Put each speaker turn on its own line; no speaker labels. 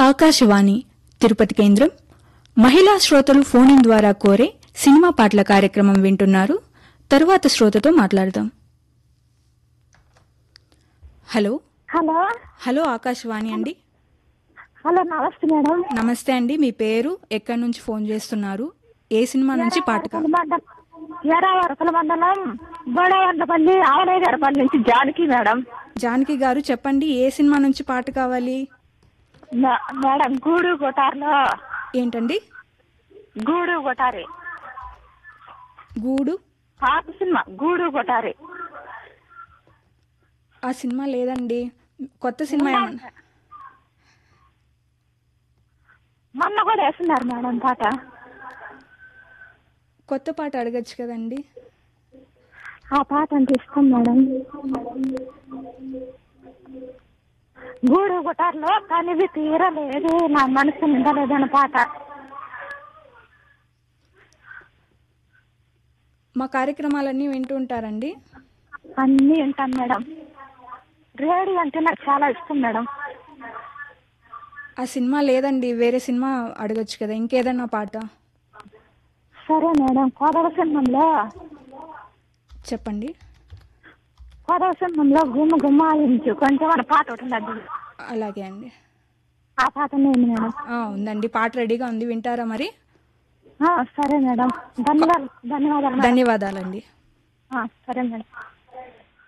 ఆకాశవాణి తిరుపతి కేంద్రం మహిళా శ్రోతలు ఫోన్ ఇన్ ద్వారా కోరే సినిమా పాటల కార్యక్రమం వింటున్నారు తరువాత శ్రోతతో మాట్లాడదాం హలో
హలో
హలో ఆకాశవాణి అండి
హలో నమస్తే మేడం
నమస్తే అండి మీ పేరు ఎక్కడి నుంచి ఫోన్ చేస్తున్నారు ఏ సినిమా నుంచి పాట కా-
మండలం ఎరావరకుల మండలం బోడవండ్లపల్లి ఆవనయ్య గారిపల్లి నుంచి జానకి మేడం
జానకి గారు చెప్పండి ఏ సినిమా నుంచి పాట కావాలి
మే- మేడం గూడు కొటార్లో
ఏంటండి
గూడు కొటారి
గూడు
పాత సినిమా గూడు కొటారి
ఆ సినిమా లేదండి కొత్త సినిమా ఏమన్నా
మొన్న కూడా వేస్తున్నారు మేడం పాట
కొత్త పాట అడగచ్చు కదండి
ఆ పాట అంటే ఇష్టం మేడం గూడు కొటార్లో కనివి తీరలేదు నా మనసు నిండలేదన్న పాట
మా కార్యక్రమాలన్నీ వింటూ ఉంటారండి
అన్నీ వింటాను మేడం రేడియో అంటే నాకు చాలా ఇష్టం మేడం
ఆ సినిమా లేదండి వేరే సినిమా అడగచ్చు కదా ఇంకేదన్నా పాట
సరే మేడం కోదవ సింహంలో
చెప్పండి
కోదవ సింహంలో గుమ్మ గుమ్మాయించు కొంచెం అన్న పాట ఒకటి ఉంది
అలాగే అండి
ఆ పాట నేను మేడం
ఆ, ఉందండి పాట రెడీగా ఉంది వింటారా మరి
ఆ, సరే మేడం ధన్యవాదాలు ధన్యవాదాలు మేడం
ధన్యవాదాలండి
ఆ, సరే మేడం